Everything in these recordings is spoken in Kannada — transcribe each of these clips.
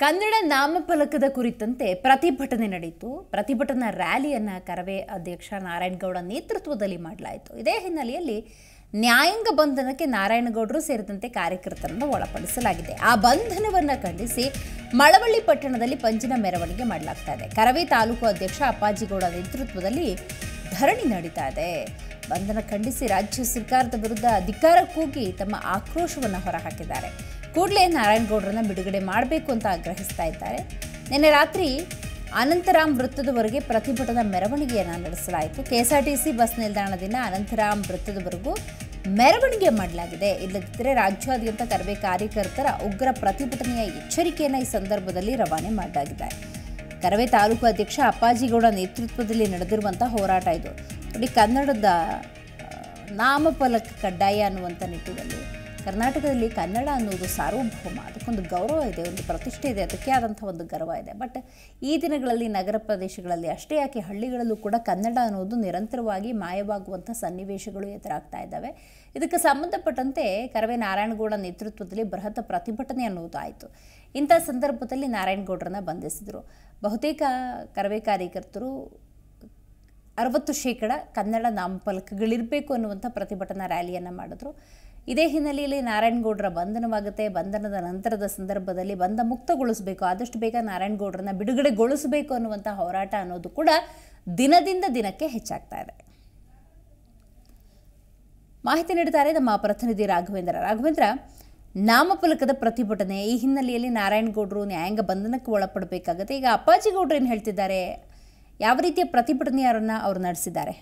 ಕನ್ನಡ ನಾಮಫಲಕದ ಕುರಿತಂತೆ ಪ್ರತಿಭಟನೆ ನಡೆಯಿತು ಪ್ರತಿಭಟನಾ ರ್ಯಾಲಿಯನ್ನು ಕರವೇ ಅಧ್ಯಕ್ಷ ನಾರಾಯಣಗೌಡ ನೇತೃತ್ವದಲ್ಲಿ ಮಾಡಲಾಯಿತು ಇದೇ ಹಿನ್ನೆಲೆಯಲ್ಲಿ ನ್ಯಾಯಾಂಗ ಬಂಧನಕ್ಕೆ ನಾರಾಯಣಗೌಡರು ಸೇರಿದಂತೆ ಕಾರ್ಯಕರ್ತರನ್ನು ಒಳಪಡಿಸಲಾಗಿದೆ ಆ ಬಂಧನವನ್ನು ಖಂಡಿಸಿ ಮಳವಳ್ಳಿ ಪಟ್ಟಣದಲ್ಲಿ ಪಂಜಿನ ಮೆರವಣಿಗೆ ಮಾಡಲಾಗ್ತಾ ಇದೆ ಕರವೇ ತಾಲೂಕು ಅಧ್ಯಕ್ಷ ಅಪ್ಪಾಜಿಗೌಡ ನೇತೃತ್ವದಲ್ಲಿ ಧರಣಿ ನಡೀತಾ ಇದೆ ಬಂಧನ ಖಂಡಿಸಿ ರಾಜ್ಯ ಸರ್ಕಾರದ ವಿರುದ್ಧ ಅಧಿಕಾರ ಕೂಗಿ ತಮ್ಮ ಆಕ್ರೋಶವನ್ನು ಹೊರಹಾಕಿದ್ದಾರೆ ಕೂಡಲೇ ನಾರಾಯಣಗೌಡರನ್ನ ಬಿಡುಗಡೆ ಮಾಡಬೇಕು ಅಂತ ಆಗ್ರಹಿಸ್ತಾ ಇದ್ದಾರೆ ನಿನ್ನೆ ರಾತ್ರಿ ಅನಂತರಾಮ್ ವೃತ್ತದವರೆಗೆ ಪ್ರತಿಭಟನಾ ಮೆರವಣಿಗೆಯನ್ನು ನಡೆಸಲಾಯಿತು ಕೆಎಸ್ಆರ್ಟಿಸಿ ಬಸ್ ನಿಲ್ದಾಣದಿಂದ ಅನಂತರಾಮ್ ವೃತ್ತದವರೆಗೂ ಮೆರವಣಿಗೆ ಮಾಡಲಾಗಿದೆ ಇಲ್ಲದಿದ್ದರೆ ರಾಜ್ಯಾದ್ಯಂತ ಕರವೇ ಕಾರ್ಯಕರ್ತರ ಉಗ್ರ ಪ್ರತಿಭಟನೆಯ ಎಚ್ಚರಿಕೆಯನ್ನು ಈ ಸಂದರ್ಭದಲ್ಲಿ ರವಾನೆ ಮಾಡಲಾಗಿದೆ ಕರವೇ ತಾಲೂಕು ಅಧ್ಯಕ್ಷ ಅಪ್ಪಾಜಿಗೌಡ ನೇತೃತ್ವದಲ್ಲಿ ನಡೆದಿರುವಂಥ ಹೋರಾಟ ಇದು ನೋಡಿ ಕನ್ನಡದ ಆ, ನಾಮಫಲಕ ಕಡ್ಡಾಯ ಅನ್ನುವಂಥ ನಿಟ್ಟಿನಲ್ಲಿ ಕರ್ನಾಟಕದಲ್ಲಿ ಕನ್ನಡ ಅನ್ನೋದು ಸಾರ್ವಭೌಮ ಅದಕ್ಕೊಂದು ಗೌರವ ಇದೆ ಒಂದು ಪ್ರತಿಷ್ಠೆ ಇದೆ ಅದಕ್ಕೆ ಆದಂಥ ಒಂದು ಗರ್ವ ಇದೆ ಬಟ್ ಈ ದಿನಗಳಲ್ಲಿ ನಗರ ಪ್ರದೇಶಗಳಲ್ಲಿ ಅಷ್ಟೇ ಯಾಕೆ ಹಳ್ಳಿಗಳಲ್ಲೂ ಕೂಡ ಕನ್ನಡ ಅನ್ನೋದು ನಿರಂತರವಾಗಿ ಮಾಯವಾಗುವಂಥ ಸನ್ನಿವೇಶಗಳು ಎದುರಾಗ್ತಾ ಇದ್ದಾವೆ ಇದಕ್ಕೆ ಸಂಬಂಧಪಟ್ಟಂತೆ ಕರವೇ ನಾರಾಯಣಗೌಡ ನೇತೃತ್ವದಲ್ಲಿ ಬೃಹತ್ ಪ್ರತಿಭಟನೆ ಅನ್ನೋದು ಆಯಿತು ಇಂಥ ಸಂದರ್ಭದಲ್ಲಿ ನಾರಾಯಣಗೌಡರನ್ನ ಬಂಧಿಸಿದರು ಬಹುತೇಕ ಕರವೇ ಕಾರ್ಯಕರ್ತರು ಅರವತ್ತು ಶೇಕಡ ಕನ್ನಡ ನಾಮಫಲಕಗಳಿರಬೇಕು ಅನ್ನುವಂಥ ಪ್ರತಿಭಟನಾ ರ್ಯಾಲಿಯನ್ನು ಮಾಡಿದ್ರು ಇದೇ ಹಿನ್ನೆಲೆಯಲ್ಲಿ ನಾರಾಯಣಗೌಡರ ಬಂಧನವಾಗುತ್ತೆ ಬಂಧನದ ನಂತರದ ಸಂದರ್ಭದಲ್ಲಿ ಬಂಧ ಮುಕ್ತಗೊಳಿಸಬೇಕು ಆದಷ್ಟು ಬೇಗ ನಾರಾಯಣಗೌಡರನ್ನ ಬಿಡುಗಡೆಗೊಳಿಸಬೇಕು ಅನ್ನುವಂಥ ಹೋರಾಟ ಅನ್ನೋದು ಕೂಡ ದಿನದಿಂದ ದಿನಕ್ಕೆ ಹೆಚ್ಚಾಗ್ತಾ ಇದೆ ಮಾಹಿತಿ ನೀಡಿದ್ದಾರೆ ನಮ್ಮ ಪ್ರತಿನಿಧಿ ರಾಘವೇಂದ್ರ ರಾಘವೇಂದ್ರ ನಾಮಫಲಕದ ಪ್ರತಿಭಟನೆ ಈ ಹಿನ್ನೆಲೆಯಲ್ಲಿ ನಾರಾಯಣಗೌಡರು ನ್ಯಾಯಾಂಗ ಬಂಧನಕ್ಕೆ ಒಳಪಡಬೇಕಾಗತ್ತೆ ಈಗ ಅಪ್ಪಾಜಿ ಗೌಡ್ರು ಏನು ಹೇಳ್ತಿದ್ದಾರೆ ಯಾವ ರೀತಿಯ ಪ್ರತಿಭಟನೆಯನ್ನ ಅವರು ನಡೆಸಿದ್ದಾರೆ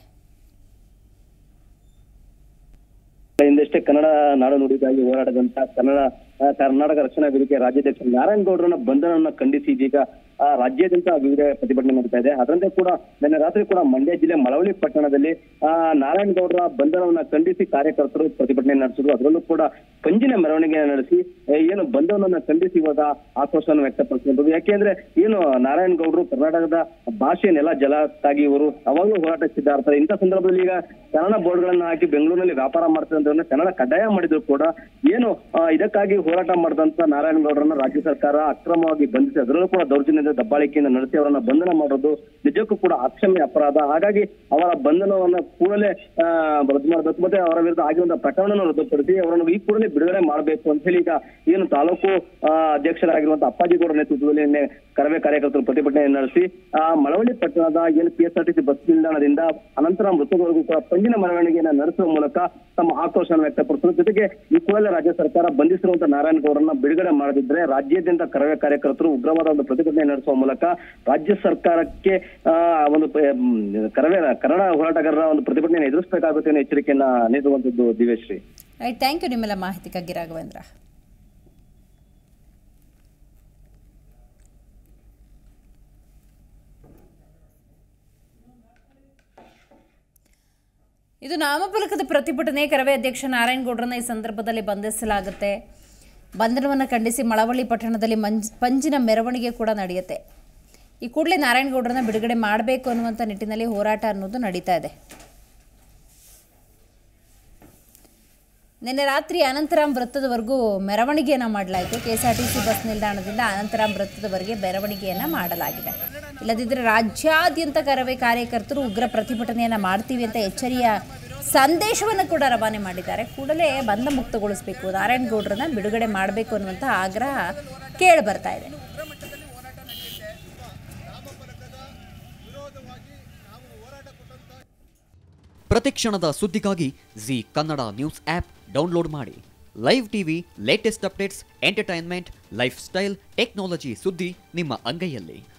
ಹಿಂದಷ್ಟೇ ಕನ್ನಡ ನಾಡು ನುಡಿಗಾಗಿ ಹೋರಾಟದಂತ ಕನ್ನಡ ಆ, ಕರ್ನಾಟಕ ರಕ್ಷಣಾ ವೇದಿಕೆ ರಾಜ್ಯಾಧ್ಯಕ್ಷ ನಾರಾಯಣಗೌಡರನ್ನ ಬಂಧನವನ್ನ ಖಂಡಿಸಿ ಇದೀಗ ಆ, ರಾಜ್ಯಾದ್ಯಂತ ವಿವಿಧ ಪ್ರತಿಭಟನೆ ನಡೀತಾ ಇದೆ ಅದರಂತೆ ಕೂಡ ನಿನ್ನೆ ರಾತ್ರಿ ಕೂಡ ಮಂಡ್ಯ ಜಿಲ್ಲೆ ಮಳವಳ್ಳಿ ಪಟ್ಟಣದಲ್ಲಿ ಆ, ನಾರಾಯಣಗೌಡರ ಬಂಧನವನ್ನ ಖಂಡಿಸಿ ಕಾರ್ಯಕರ್ತರು ಪ್ರತಿಭಟನೆ ನಡೆಸಿದ್ರು ಅದರಲ್ಲೂ ಕೂಡ ಪಂಜಿನ ಮೆರವಣಿಗೆ ನಡೆಸಿ ಆ, ಏನು ಬಂಧನವನ್ನ ಖಂಡಿಸಿ ಇವಾಗ ಆಕ್ರೋಶವನ್ನು ವ್ಯಕ್ತಪಡಿಸಿದ್ರು ಯಾಕೆಂದ್ರೆ ಏನು ನಾರಾಯಣಗೌಡರು ಕರ್ನಾಟಕದ ಭಾಷೆಯನ್ನೆಲ್ಲ ಜಲಕ್ಕಾಗಿ ಇವರು ಅವಾಗಲೂ ಹೋರಾಟ ಸಿದ್ಧಾರ್ತಾರೆ ಇಂಥ ಸಂದರ್ಭದಲ್ಲಿ ಈಗ ಕನ್ನಡ ಬೋರ್ಡ್ಗಳನ್ನ ಹಾಕಿ ಬೆಂಗಳೂರಿನಲ್ಲಿ ವ್ಯಾಪಾರ ಮಾಡ್ತಾರೆ ಅಂತ ಕನ್ನಡ ಕಡ್ಡಾಯ ಮಾಡಿದ್ರು ಕೂಡ ಏನು ಆ, ಇದಕ್ಕಾಗಿ ಹೋರಾಟ ಮಾಡಿದಂತ ನಾರಾಯಣಗೌಡರನ್ನ ರಾಜ್ಯ ಸರ್ಕಾರ ಅಕ್ರಮವಾಗಿ ಬಂಧಿಸಿ ಅದರಲ್ಲೂ ಕೂಡ ದೌರ್ಜನ್ಯದ ದಬ್ಬಾಳಿಕೆಯಿಂದ ನಡೆಸಿ ಅವರನ್ನ ಬಂಧನ ಮಾಡೋದು ನಿಜಕ್ಕೂ ಕೂಡ ಅಕ್ಷಮ್ಯ ಅಪರಾಧ ಹಾಗಾಗಿ ಅವರ ಬಂಧನವನ್ನ ಕೂಡಲೇ ಆ, ರದ್ದು ಮಾಡಬೇಕು ಮತ್ತೆ ಅವರ ವಿರುದ್ಧ ಆಗಿರುವಂತಹ ಪ್ರಕರಣವನ್ನು ರದ್ದುಪಡಿಸಿ ಅವರನ್ನು ಈ ಕೂಡಲೇ ಬಿಡುಗಡೆ ಮಾಡಬೇಕು ಅಂತ ಹೇಳಿ ಈಗ ಏನು ತಾಲೂಕು ಆ, ಅಧ್ಯಕ್ಷರಾಗಿರುವಂತಹ ಅಪ್ಪಾಜಿಗೌಡ ನೇತೃತ್ವದಲ್ಲಿ ನಿನ್ನೆ ಕರವೇ ಕಾರ್ಯಕರ್ತರು ಪ್ರತಿಭಟನೆ ನಡೆಸಿ ಆ ಮಳವಳ್ಳಿ ಪಟ್ಟಣದ ಏನು ಕೆಎಸ್ಆರ್ಟಿಸಿ ಬಸ್ ನಿಲ್ದಾಣದಿಂದ ಅನಂತರ ಮೃತವರೆಗೂ ಕೂಡ ಪಂಜಿನ ಮೆರವಣಿಗೆಯನ್ನು ನಡೆಸುವ ಮೂಲಕ ತಮ್ಮ ಆಕ್ರೋಶವನ್ನು ವ್ಯಕ್ತಪಡಿಸಿದ್ರು ಜೊತೆಗೆ ಈ ಕೂಡಲೇ ರಾಜ್ಯ ಸರ್ಕಾರ ಬಂಧಿಸಿರುವಂತಹ ನಾರಾಯಣಗೌಡರನ್ನ ಬಿಡುಗಡೆ ಮಾಡದಿದ್ರೆ ರಾಜ್ಯಾದ್ಯಂತ ಕರವೇ ಕಾರ್ಯಕರ್ತರು ಉಗ್ರವಾದ ಒಂದು ಪ್ರತಿಭಟನೆ ನಡೆಸುವ ಮೂಲಕ ರಾಜ್ಯ ಸರ್ಕಾರಕ್ಕೆ ಆ, ಒಂದು ಪ- ಮ್, ಕರವೇ ಕನ್ನಡ ಹೋರಾಟಗಾರರ ಒಂದು ಪ್ರತಿಭಟನೆಯನ್ನು ಎದುರಿಸಬೇಕಾಗುತ್ತೆ ಅನ್ನೋ ಎಚ್ಚರಿಕೆಯನ್ನ ನೀಡುವಂತದ್ದು ದಿವ್ಯಶ್ರೀ ರೈಟ್ ಥ್ಯಾಂಕ್ ಯು ನಿಮ್ಮೆಲ್ಲ ಮಾಹಿತಿಗಾಗಿ ರಾಘವೇಂದ್ರ ಇದು ನಾಮಫಲಕದ ಪ್ರತಿಭಟನೆ ಕರವೇ ಅಧ್ಯಕ್ಷ ನಾರಾಯಣಗೌಡರನ್ನ ಈ ಸಂದರ್ಭದಲ್ಲಿ ಬಂಧಿಸಲಾಗುತ್ತೆ ಬಂಧನವನ್ನು ಖಂಡಿಸಿ ಮಳವಳ್ಳಿ ಪಟ್ಟಣದಲ್ಲಿ ಮಂಜ್ ಪಂಜಿನ ಮೆರವಣಿಗೆ ಕೂಡ ನಡೆಯುತ್ತೆ ಈ ಕೂಡಲೇ ನಾರಾಯಣಗೌಡರನ್ನ ಬಿಡುಗಡೆ ಮಾಡಬೇಕು ಅನ್ನುವಂಥ ನಿಟ್ಟಿನಲ್ಲಿ ಹೋರಾಟ ಅನ್ನೋದು ನಡೀತಾ ಇದೆ ನಿನ್ನೆ ರಾತ್ರಿ ಅನಂತರಾಮ್ ವೃತ್ತದವರೆಗೂ ಮೆರವಣಿಗೆಯನ್ನು ಮಾಡಲಾಯಿತು K S R T C bus ನಿಲ್ದಾಣದಿಂದ ಅನಂತರಾಮ್ ವೃತ್ತದವರೆಗೆ ಮೆರವಣಿಗೆಯನ್ನು ಮಾಡಲಾಗಿದೆ ಇಲ್ಲದಿದ್ದರೆ ರಾಜ್ಯಾದ್ಯಂತ ಕರವೇ ಕಾರ್ಯಕರ್ತರು ಉಗ್ರ ಪ್ರತಿಭಟನೆಯನ್ನು ಮಾಡ್ತೀವಿ ಅಂತ ಎಚ್ಚರಿಯ ಸಂದೇಶವನ್ನು ಕೂಡ ರವಾನೆ ಮಾಡಿದ್ದಾರೆ ಕೂಡಲೇ ಬಂಧ ಮುಕ್ತಗೊಳಿಸಬೇಕು ನಾರಾಯಣಗೌಡರನ್ನ ಬಿಡುಗಡೆ ಮಾಡಬೇಕು ಅನ್ನುವಂಥ ಆಗ್ರಹ ಕೇಳಿ ಬರ್ತಾ ಇದೆ ಪ್ರತಿಕ್ಷಣದ ಸುದ್ದಿಗಾಗಿ Zee Kannada news app download ಮಾಡಿ live TV latest updates entertainment lifestyle technology ಸುದ್ದಿ ನಿಮ್ಮ ಅಂಗೈಯಲ್ಲಿ